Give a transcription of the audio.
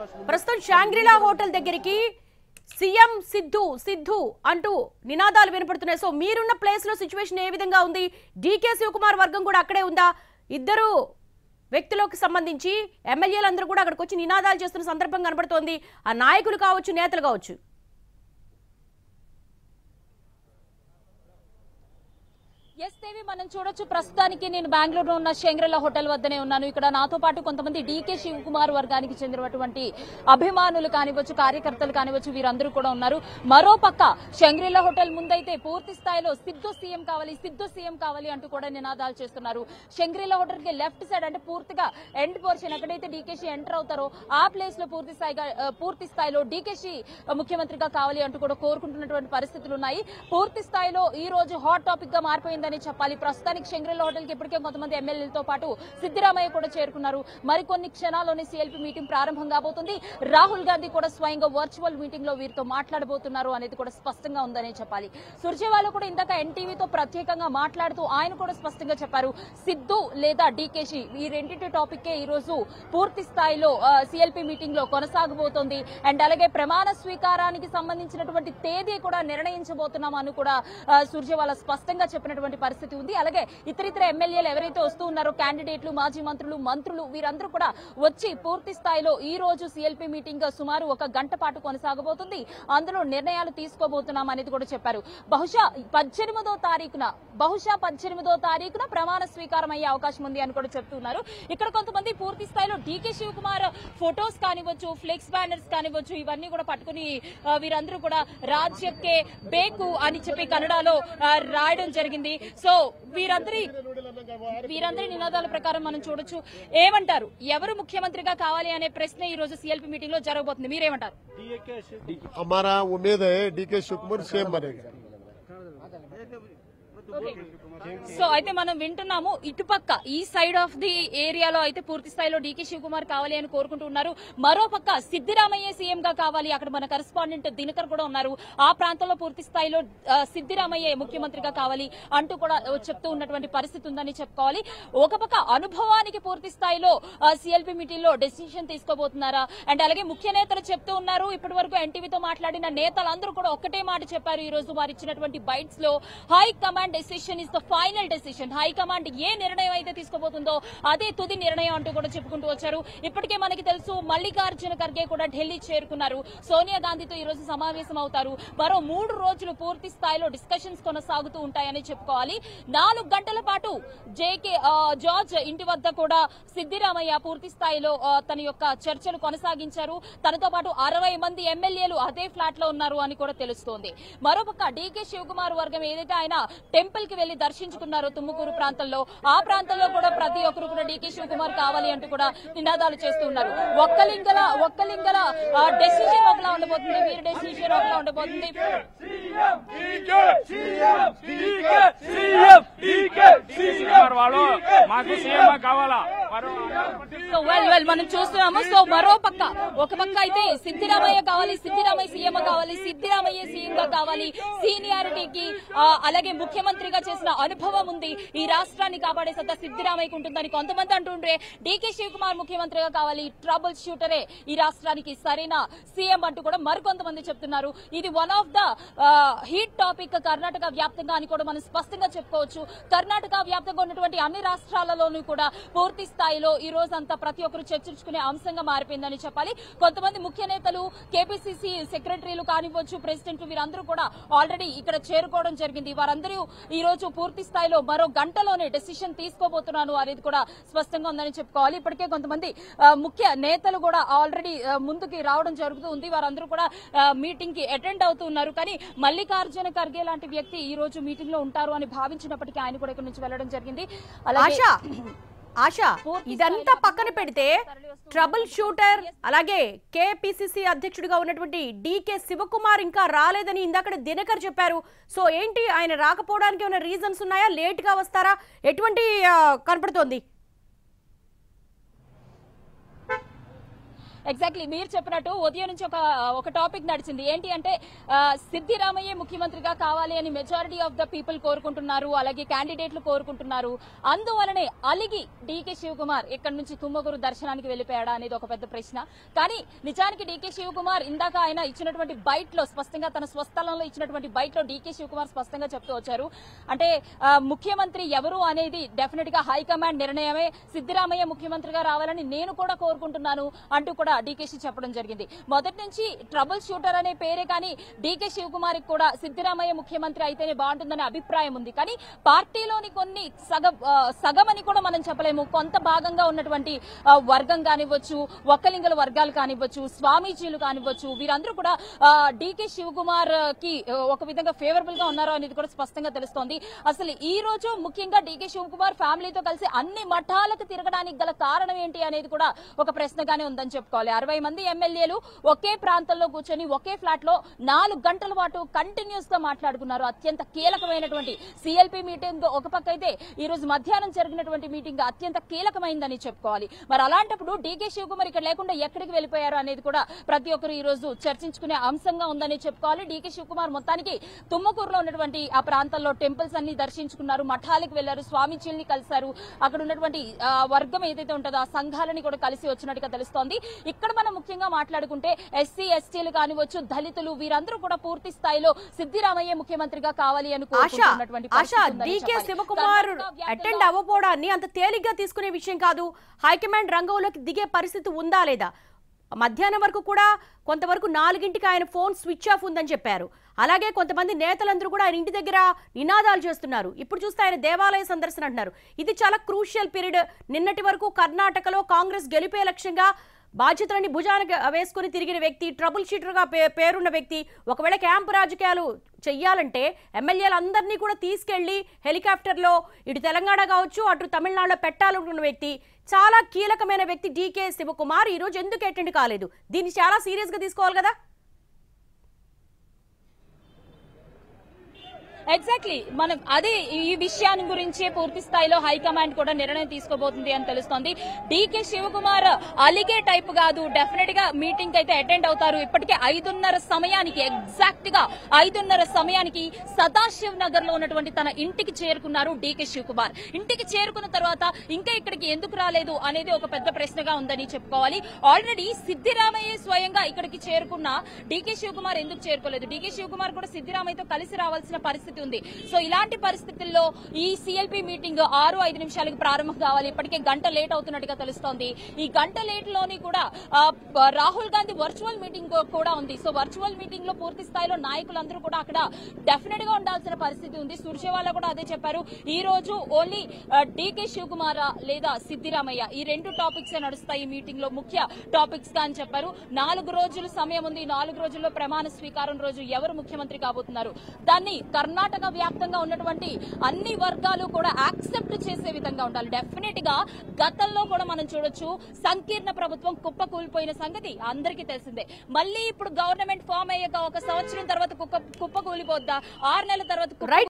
ప్రస్తుతం Shangri-La hotel దగ్గరికి CM Siddu Siddu అంటూ నినాదాలు వినపడుతున్నాయి సో మీరున్న ప్లేస్ లో సిచ్యువేషన్ ఏ విధంగా ఉంది డీకే శివకుమార్ వర్గం కూడా అక్కడే ఉందా ఇద్దరు వ్యక్తులకు సంబంధించి ఎమ్మెల్యేలందరూ కూడా అక్కడికి వచ్చి నినాదాలు చేస్తున్న సందర్భం కనబడుతోంది ఆ నాయకులు కావచ్చు నేతలు కావచ్చు ఎస్ దేవి మనం చూడొచ్చు ప్రస్తుతానికి నేను బెంగళూరులో ఉన్న షంగ్రెల్లా హోటల్ వద్దనే ఉన్నాను ఇక్కడ నాతో పాటు కొంతమంది డీకే శివకుమార్ వర్గానికి చెందినటువంటి అభిమానులు కానివచ్చు కార్యకర్తలు కానివచ్చు వీరందరూ కూడా ఉన్నారు మరో పక్క షంగ్రిల్లా హోటల్ ముందైతే పూర్తి స్థాయిలో సిద్ధు సీఎం కావాలి సిద్ధు సీఎం కావాలి అంటూ కూడా నినాదాలు చేస్తున్నారు షంగ్రిల్లా హోటల్ కి లెఫ్ట్ సైడ్ అంటే పూర్తిగా ఎండ్ పోర్షన్ ఎక్కడైతే డీకేషి ఎంటర్ అవుతారో ఆ ప్లేస్ లో పూర్తి స్థాయిగా ఆ, పూర్తి స్థాయిలో డీకేషి ముఖ్యమంత్రిగా కావాలి అంటూ కూడా కోరుకుంటున్నటువంటి పరిస్థితులు ఉన్నాయి పూర్తి స్థాయిలో ఈ రోజు హాట్ టాపిక్ గా మారిపోయిందని చెప్పాలి ప్రస్తుతానికి షంగ్రిల్లా హోటల్ కి ఇప్పటికే కొంతమంది ఎమ్మెల్యేలతో పాటు సిద్దిరామయ్య కూడా చేరుకున్నారు మరికొన్ని క్షణాల్లోనే సీఎల్పీ మీటింగ్ ప్రారంభం కాబోతుంది రాహుల్ గాంధీ కూడా స్వయంగా వర్చువల్ మీటింగ్ లో వీరితో మాట్లాడబోతున్నారు అనేది కూడా స్పష్టంగా ఉందని చెప్పాలి సుర్జేవాలా కూడా ఇందాక ఎన్టీవీతో ప్రత్యేకంగా మాట్లాడుతూ ఆయన కూడా స్పష్టంగా చెప్పారు సిద్ధు లేదా డీకేషి ఈ రెండింటి టాపిక్ ఈ రోజు పూర్తి స్థాయిలో సిఎల్పి మీటింగ్ లో కొనసాగబోతోంది అండ్ అలాగే ప్రమాణ స్వీకారానికి సంబంధించినటువంటి తేదీ కూడా నిర్ణయించబోతున్నాం అని కూడా ఆ, సుర్జేవాలా స్పష్టంగా చెప్పినటువంటి పరిస్థితి ఉంది అలాగే ఇతర ఇతర ఎమ్మెల్యేలు ఎవరైతే వస్తూ ఉన్నారో క్యాండిడేట్లు మాజీ మంత్రులు మంత్రులు వీరందరూ కూడా వచ్చి పూర్తి స్థాయిలో ఈ రోజు సిఎల్పి మీటింగ్ సుమారు ఒక గంట పాటు కొనసాగబోతుంది అందులో నిర్ణయాలు తీసుకోబోతున్నాం అనేది కూడా చెప్పారు బహుశా పద్దెనిమిదో తారీఖున బహుశా పద్దెనిమిదో తారీఖున ప్రమాణ స్వీకారం అయ్యే అవకాశం ఉంది అని కూడా చెప్తున్నారు ఇక్కడ కొంతమంది పూర్తి స్థాయిలో డీకే శివకుమార్ ఫొటోస్ కానివచ్చు ఫ్లెక్స్ బ్యానర్స్ కానివచ్చు ఇవన్నీ కూడా పట్టుకుని ఆ, వీరందరూ కూడా రాజ్యకే బేకు అని చెప్పి కన్నడలో ఆ, రాయడం జరిగింది సో వీరందరి వీరందరి నినాదాల ప్రకారం మనం చూడొచ్చు ఏమంటారు ఎవరు ముఖ్యమంత్రిగా కావాలి అనే ప్రశ్న ఈ రోజు సిఎల్పి మీటింగ్ లో జరగబోతుంది మీరేమంటారు हमारा उम्मीद है डीके शिवकुमार सीएम बनेगा సో అయితే మనం వింటున్నాము ఇటుపక్క ఈ సైడ్ ఆఫ్ ది ఏరియాలో అయితే పూర్తి స్థాయిలో డీకే శివకుమార్ కావాలి అని కోరుకుంటున్నారు మరో పక్క సిద్దిరామయ్య సీఎం గా కావాలి అక్కడ మన కరెస్పాండెంట్ దినకర్ కూడా ఉన్నారు ఆ ప్రాంతంలో పూర్తి స్థాయిలో ఆ, సిద్దిరామయ్య ముఖ్యమంత్రిగా కావాలి అంటూ కూడా ఆ, చెప్తూ ఉన్నటువంటి పరిస్థితి ఉందని చెప్పుకోవాలి ఒక పక్క అనుభవానికి పూర్తి స్థాయిలో సిఎల్పి మీటింగ్ లో డెసిషన్ తీసుకోబోతున్నారా అండ్ అలాగే ముఖ్య నేతలు చెప్తూ ఉన్నారు ఇప్పటి వరకు ఎన్టీవీతో మాట్లాడిన నేతలందరూ కూడా ఒక్కటే మాట చెప్పారు ఈ రోజు వారు ఇచ్చినటువంటి బైట్స్ లో high command decision is the final decision high command ఏ నిర్ణయం అయితే తీసుకోబోతుందో అదే తుది నిర్ణయం అంటూ కూడా చెప్పుకుంటూ వచ్చారు ఇప్పటికే మనకి తెలుసు మల్లికార్జున ఖర్గే కూడా ఢిల్లీ చేరుకున్నారు సోనియా గాంధీతో ఈ రోజు సమావేశం అవుతారు మరో మూడు రోజులు పూర్తి స్థాయిలో డిస్కషన్స్ కొనసాగుతూ ఉంటాయని చెప్పుకోవాలి నాలుగు గంటల పాటు జేకే ఆ, జార్జ్ ఇంటి వద్ద కూడా సిద్దిరామయ్య పూర్తి స్థాయిలో ఆ, తన యొక్క చర్చలు కొనసాగించారు తనతో పాటు అరవై మంది ఎమ్మెల్యేలు అదే ఫ్లాట్ లో ఉన్నారు అని కూడా తెలుస్తోంది మరోపక్క డీకే శివకుమార్ వర్గం ఏదైతే ఆయన టెంపుల్ కి వెళ్లి దర్శించుకున్నారో తుమ్ముకూరు ప్రాంతంలో ఆ ప్రాంతంలో కూడా ప్రతి ఒక్కరు కూడా డీకే శివకుమార్ కావాలి అంటూ కూడా నినాదాలు చేస్తూ ఉన్నారు ఒక్కలింగల ఒక్కలింగల డెసిషన్ ఒకలా ఉండబోతుంది వీరి డెసిషన్ ఒకలా ఉండబోతుంది సీఎం వాళ్ళు మాకు సీఎం కావాలా వారు సో వెల్ వెల్ మనం చూస్తున్నాము సో మరో పక్క ఒక పక్క అయితే సిద్దిరామయ్య కావాలి సిద్దిరామయ్య సీఎం కావాలి సిద్దిరామయ్య సీఎం గా కావాలి సీనియారిటీకి ఆ, అలాగే ముఖ్యమంత్రిగా చేసిన అనుభవం ఉంది ఈ రాష్ట్రాన్ని కాపాడే సత్తా సిద్దిరామయ్యకు ఉంటుందని కొంతమంది అంటుండ్రే డీకే శివకుమార్ ముఖ్యమంత్రిగా కావాలి ట్రబుల్ షూటరే ఈ రాష్ట్రానికి సరైన సీఎం అంటూ కూడా మరికొంతమంది చెప్తున్నారు ఇది one of the heat topic Karnataka వ్యాప్తంగా అని కూడా మనం స్పష్టంగా చెప్పుకోవచ్చు కర్ణాటక వ్యాప్తంగా ఉన్నటువంటి అన్ని రాష్ట్రాలలోనూ కూడా పూర్తి స్థాయిలో ఈ రోజంతా ప్రతి ఒక్కరు చర్చించుకునే అంశంగా మారిపోయిందని చెప్పాలి కొంతమంది ముఖ్య నేతలు కేపీసీసీ సెక్రటరీలు కానివ్వచ్చు ప్రెసిడెంట్లు వీరందరూ కూడా ఆల్రెడీ ఇక్కడ చేరుకోవడం జరిగింది వారందరూ ఈ రోజు పూర్తి స్థాయిలో మరో గంటలోనే డెసిషన్ తీసుకోబోతున్నాను అనేది కూడా స్పష్టంగా ఉందని చెప్పుకోవాలి ఇప్పటికే కొంతమంది ఆ, ముఖ్య నేతలు కూడా ఆల్రెడీ ఆ, ముందుకి రావడం జరుగుతూ ఉంది వారందరూ కూడా మీటింగ్ కి అటెండ్ అవుతున్నారు కానీ మల్లికార్జున ఖర్గే లాంటి వ్యక్తి ఈ రోజు మీటింగ్ లో ఉంటారు అని భావించినప్పటికీ ఆయన కూడా ఇక్కడ నుంచి వెళ్లడం జరిగింది అలాగే ఆశ ఆశ ఇదంతా పక్కన పెడితే ట్రబుల్ షూటర్ అలాగే కేపిసిసి అధ్యక్షుడిగా ఉన్నటువంటి డికే శివకుమార్ ఇంకా రాలేదని ఇందాక దినకర్ చెప్పారు సో ఏంటి ఆయన రాకపోవడానికి ఏమైనా రీజన్స్ ఉన్నాయా లేట్ గా వస్తారా ఎటువంటి ఆ, కనపడుతోంది ఎగ్జాక్ట్లీ మీరు చెప్పినట్టు ఉదయం నుంచి ఒక ఒక టాపిక్ నడిచింది ఏంటి అంటే ఆ, సిద్దిరామయ్య ముఖ్యమంత్రిగా కావాలి అని మెజారిటీ ఆఫ్ ద పీపుల్ కోరుకుంటున్నారు అలాగే క్యాండిడేట్లు కోరుకుంటున్నారు అందువలనే అలిగి డీకే శివకుమార్ ఇక్కడి నుంచి తుమ్మకూరు దర్శనానికి వెళ్ళిపోయాడా అనేది ఒక పెద్ద ప్రశ్న కానీ నిజానికి డీకే శివకుమార్ ఇందాక ఆయన ఇచ్చినటువంటి బైట్ లో స్పష్టంగా తన స్వస్థలంలో ఇచ్చినటువంటి బైట్ లో డీకే శివకుమార్ స్పష్టంగా చెప్తూ వచ్చారు అంటే ఆ, ముఖ్యమంత్రి ఎవరు అనేది డెఫినెట్ గా హైకమాండ్ నిర్ణయమే సిద్దిరామయ్య ముఖ్యమంత్రిగా రావాలని నేను కూడా కోరుకుంటున్నాను అంటూ కూడా డీకేసీ చెప్పడం జరిగింది మొదటి నుంచి ట్రబుల్ షూటర్ అనే పేరే కానీ డీకే శివకుమార్ కూడా సిద్దిరామయ్య ముఖ్యమంత్రి అయితేనే బాగుంటుందనే అభిప్రాయం ఉంది కానీ పార్టీలోని కొన్ని సగ ఆ, సగమని కూడా మనం చెప్పలేము కొంత భాగంగా ఉన్నటువంటి ఆ, వర్గం కానివ్వచ్చు ఒక్కలింగల వర్గాలు కానివ్వచ్చు స్వామీజీలు కానివ్వచ్చు వీరందరూ కూడా డీకే శివకుమార్ కి ఆ, ఒక విధంగా ఫేవరబుల్ గా ఉన్నారో అనేది కూడా స్పష్టంగా తెలుస్తోంది అసలు ఈ రోజు ముఖ్యంగా డీకే శివకుమార్ ఫ్యామిలీతో కలిసి అన్ని మఠాలకు తిరగడానికి గల కారణం ఏంటి అనేది కూడా ఒక ప్రశ్నగానే ఉందని చెప్పుకోవాలి అరవై మంది ఎమ్మెల్యేలు ఒకే ప్రాంతంలో కూర్చొని ఒకే ఫ్లాట్ లో నాలుగు గంటల పాటు కంటిన్యూస్ గా మాట్లాడుకున్నారు అత్యంత కీలకమైనటువంటి సిఎల్పి మీటింగ్ ఒక పక్క అయితే ఈ రోజు మధ్యాహ్నం జరిగినటువంటి మీటింగ్ అత్యంత కీలకమైందని చెప్పుకోవాలి మరి అలాంటప్పుడు డీకే శివకుమార్ ఇక్కడ లేకుండా ఎక్కడికి వెళ్ళిపోయారు అనేది కూడా ప్రతి ఒక్కరు ఈ రోజు చర్చించుకునే అంశంగా ఉందని చెప్పుకోవాలి డీకే శివకుమార్ మొత్తానికి తుమ్మకూరులో ఉన్నటువంటి ఆ ప్రాంతంలో టెంపుల్స్ అన్ని దర్శించుకున్నారు మఠాలకు వెళ్లారు స్వామీజీల్ని కలిశారు అక్కడ ఉన్నటువంటి ఆ, వర్గం ఏదైతే ఉంటుందో ఆ సంఘాలని కూడా కలిసి వచ్చినట్టుగా తెలుస్తోంది ఇక్కడ మనం ముఖ్యంగా మాట్లాడుకుంటే ఎస్సీ ఎస్టీలు కానివచ్చు దళితులు వీరందరూ కూడా పూర్తి స్థాయిలో సిద్దిరామయ్య ముఖ్యమంత్రిగా కావాలి అని ఆశ కోరుకుంటున్నటువంటి ఆశ పరిస్థితి ఉందని డీకే చెప్పాలి. శివకుమార్ కర్ణాటక వ్యాప్తంగా అటెండ్ అవ్వకపోవడాన్ని అంత తేలిగ్గా తీసుకునే విషయం కాదు హైకమాండ్ రంగంలోకి దిగే పరిస్థితి ఉందా లేదా మధ్యాహ్నం వరకు కూడా కొంతవరకు నాలుగింటికి ఆయన ఫోన్ స్విచ్ ఆఫ్ ఉందని చెప్పారు అలాగే కొంతమంది నేతలందరూ కూడా ఆయన ఇంటి దగ్గర నినాదాలు చేస్తున్నారు ఇప్పుడు చూస్తే ఆయన దేవాలయ సందర్శన అంటున్నారు ఇది చాలా క్రూషియల్ పీరియడ్ నిన్నటి వరకు కర్ణాటకలో కాంగ్రెస్ గెలిపే లక్ష్యంగా బాధ్యతలని భుజానికి వేసుకుని తిరిగిన వ్యక్తి ట్రబుల్ షీటర్గా పే పేరున్న వ్యక్తి ఒకవేళ క్యాంపు రాజకీయాలు చెయ్యాలంటే ఎమ్మెల్యేలందరినీ కూడా తీసుకెళ్లి హెలికాప్టర్లో ఇటు తెలంగాణ కావచ్చు అటు తమిళనాడులో పెట్టాలనుకున్న వ్యక్తి చాలా కీలకమైన వ్యక్తి డీకే శివకుమార్ ఈ రోజు ఎందుకు అటెండ్ కాలేదు దీన్ని చాలా సీరియస్ గా తీసుకోవాలి కదా ఎగ్జాక్ట్లీ మనం అదే ఈ విషయాన్ని గురించే పూర్తి స్థాయిలో హైకమాండ్ కూడా నిర్ణయం తీసుకోబోతుంది అని తెలుస్తోంది డీకే శివకుమార్ అలిగే టైప్ కాదు డెఫినెట్ గా మీటింగ్ అయితే అటెండ్ అవుతారు ఇప్పటికే ఐదున్నర సమయానికి ఎగ్జాక్ట్ గా ఐదున్నర సమయానికి సదాశివ్ నగర్ లో ఉన్నటువంటి తన ఇంటికి చేరుకున్నారు డీకే శివకుమార్ ఇంటికి చేరుకున్న తర్వాత ఇంకా ఇక్కడికి ఎందుకు రాలేదు అనేది ఒక పెద్ద ప్రశ్నగా ఉందని చెప్పుకోవాలి ఆల్రెడీ సిద్దిరామయ్య స్వయంగా ఇక్కడికి చేరుకున్న డీకే శివకుమార్ ఎందుకు చేరుకోలేదు డీకే శివకుమార్ కూడా సిద్దిరామయ్యతో కలిసి రావాల్సిన పరిస్థితి ఉంది సో ఇలాంటి పరిస్థితుల్లో ఈ సిఎల్పి మీటింగ్ ఆరు ఐదు నిమిషాలకు ప్రారంభం కావాలి ఇప్పటికే గంట లేట్ అవుతున్నట్టుగా తెలుస్తోంది ఈ గంట లేట్ లోని కూడా ఆ, ప- రాహుల్ గాంధీ వర్చువల్ మీటింగ్ కూ- కూడా ఉంది సో వర్చువల్ మీటింగ్ లో పూర్తి స్థాయిలో నాయకులందరూ కూడా అక్కడ డెఫినెట్ గా ఉండాల్సిన పరిస్థితి ఉంది సుర్జేవాలా కూడా అదే చెప్పారు ఈ రోజు ఓన్లీ డీకే శివకుమార్ లేదా సిద్దిరామయ్య ఈ రెండు టాపిక్స్ నడుస్తాయి ఈ మీటింగ్ లో ముఖ్య టాపిక్స్ గా అని చెప్పారు నాలుగు రోజులు సమయం ఉంది ఈ నాలుగు రోజుల్లో ప్రమాణ స్వీకారం రోజు ఎవరు ముఖ్యమంత్రి కాబోతున్నారు దాన్ని కర్ణాటక వ్యాప్తంగా ఉన్నటువంటి అన్ని వర్గాలు కూడా యాక్సెప్ట్ చేసే విధంగా ఉండాలి డెఫినెట్ గా గతంలో కూడా మనం చూడొచ్చు సంకీర్ణ ప్రభుత్వం కుప్ప కూలిపోయిన సంగతి అందరికీ తెలిసిందే మళ్ళీ ఇప్పుడు గవర్నమెంట్ ఫామ్ అయ్యాక ఒక సంవత్సరం తర్వాత కుక్క కుప్ప కూలిపోద్దా ఆరు నెలల తర్వాత కుప్ప Right.